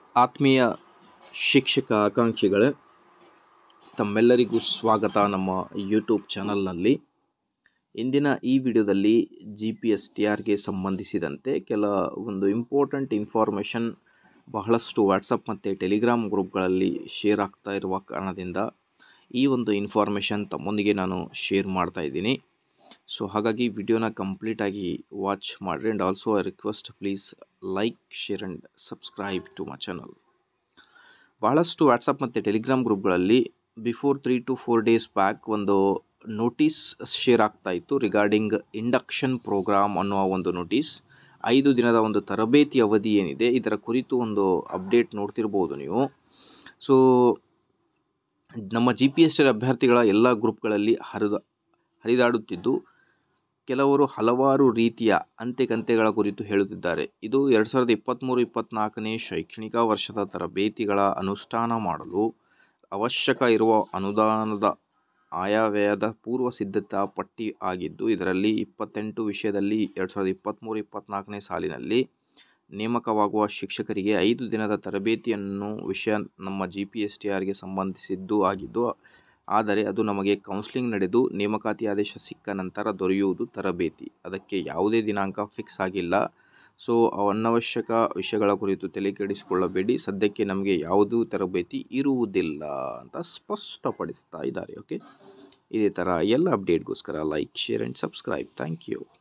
ಆತ್ಮೀಯ ಶಿಕ್ಷಕ ಆಕಾಂಕ್ಷಿಗಳೇ ತಮ್ಮೆಲ್ಲರಿಗೂ ಸ್ವಾಗತ ನಮ್ಮ ಯೂಟ್ಯೂಬ್ ಚಾನಲ್ನಲ್ಲಿ ಇಂದಿನ ಈ ವಿಡಿಯೋದಲ್ಲಿ ಜಿ ಪಿ ಎಸ್ ಟಿ ಆರ್ಗೆ ಸಂಬಂಧಿಸಿದಂತೆ ಕೆಲ ಒಂದು ಇಂಪಾರ್ಟೆಂಟ್ ಇನ್ಫಾರ್ಮೇಷನ್ ಬಹಳಷ್ಟು ವಾಟ್ಸಪ್ ಮತ್ತು ಟೆಲಿಗ್ರಾಮ್ ಗ್ರೂಪ್ಗಳಲ್ಲಿ ಶೇರ್ ಆಗ್ತಾ ಇರುವ ಕಾರಣದಿಂದ ಈ ಒಂದು ಇನ್ಫಾರ್ಮೇಷನ್ ತಮ್ಮೊಂದಿಗೆ ನಾನು ಶೇರ್ ಮಾಡ್ತಾ ಇದ್ದೀನಿ ಸೊ ಹಾಗಾಗಿ ವಿಡಿಯೋನ ಕಂಪ್ಲೀಟಾಗಿ ವಾಚ್ ಮಾಡಿರಿ and also I request please like share and subscribe to my channel ಭಾಳಷ್ಟು ವಾಟ್ಸಪ್ ಮತ್ತು ಟೆಲಿಗ್ರಾಮ್ ಗ್ರೂಪ್ಗಳಲ್ಲಿ before three to four days back ಒಂದು ನೋಟಿಸ್ ಶೇರ್ ಆಗ್ತಾ ಇತ್ತು ರಿಗಾರ್ಡಿಂಗ್ ಇಂಡಕ್ಷನ್ ಪ್ರೋಗ್ರಾಮ್ ಅನ್ನುವ ಒಂದು ನೋಟಿಸ್ ಐದು ದಿನದ ಒಂದು ತರಬೇತಿ ಅವಧಿ ಏನಿದೆ ಇದರ ಕುರಿತು ಒಂದು ಅಪ್ಡೇಟ್ ನೋಡ್ತಿರ್ಬೋದು ನೀವು ಸೊ ನಮ್ಮ ಜಿ ಪಿ ಎಸ್ ಟಿ ಅಭ್ಯರ್ಥಿಗಳ ಎಲ್ಲ ಗ್ರೂಪ್ಗಳಲ್ಲಿ ಹರಿದ ಹರಿದಾಡುತ್ತಿದ್ದು ಕೆಲವರು ಹಲವಾರು ರೀತಿಯ ಅಂತೆ ಕಂತೆಗಳ ಕುರಿತು ಹೇಳುತ್ತಿದ್ದಾರೆ ಇದು ಎರಡು ಸಾವಿರದ ಇಪ್ಪತ್ತ್ಮೂರು ಇಪ್ಪತ್ತ್ನಾಲ್ಕನೇ ಶೈಕ್ಷಣಿಕ ವರ್ಷದ ತರಬೇತಿಗಳ ಅನುಷ್ಠಾನ ಮಾಡಲು ಅವಶ್ಯಕ ಇರುವ ಅನುದಾನದ ಆಯವ್ಯಯದ ಪೂರ್ವ ಸಿದ್ಧತಾ ಪಟ್ಟಿ ಆಗಿದ್ದು ಇದರಲ್ಲಿ ಇಪ್ಪತ್ತೆಂಟು ವಿಷಯದಲ್ಲಿ ಎರಡು ಸಾವಿರದ ಇಪ್ಪತ್ತ್ಮೂರು ಇಪ್ಪತ್ತ್ನಾಲ್ಕನೇ ಸಾಲಿನಲ್ಲಿ ನೇಮಕವಾಗುವ ಶಿಕ್ಷಕರಿಗೆ ಐದು ದಿನದ ತರಬೇತಿಯನ್ನು ವಿಷಯ ನಮ್ಮ ಜಿ ಪಿ ಎಸ್ ಟಿ ಆರ್ಗೆ ಸಂಬಂಧಿಸಿದ್ದು ಆಗಿದ್ದು ಆದರೆ ಅದು ನಮಗೆ ಕೌನ್ಸ್ಲಿಂಗ್ ನಡೆದು ನೇಮಕಾತಿ ಆದೇಶ ಸಿಕ್ಕ ನಂತರ ದೊರೆಯುವುದು ತರಬೇತಿ ಅದಕ್ಕೆ ಯಾವುದೇ ದಿನಾಂಕ ಫಿಕ್ಸ್ ಆಗಿಲ್ಲ ಸೊ ಅನವಶ್ಯಕ ವಿಷಯಗಳ ಕುರಿತು ತಲೆ ಕೆಡಿಸಿಕೊಳ್ಳಬೇಡಿ ಸದ್ಯಕ್ಕೆ ನಮಗೆ ಯಾವುದೂ ತರಬೇತಿ ಇರುವುದಿಲ್ಲ ಅಂತ ಸ್ಪಷ್ಟಪಡಿಸ್ತಾ ಇದ್ದಾರೆ ಓಕೆ ಇದೇ ಥರ ಎಲ್ಲ ಅಪ್ಡೇಟ್ಗೋಸ್ಕರ like share and subscribe thank you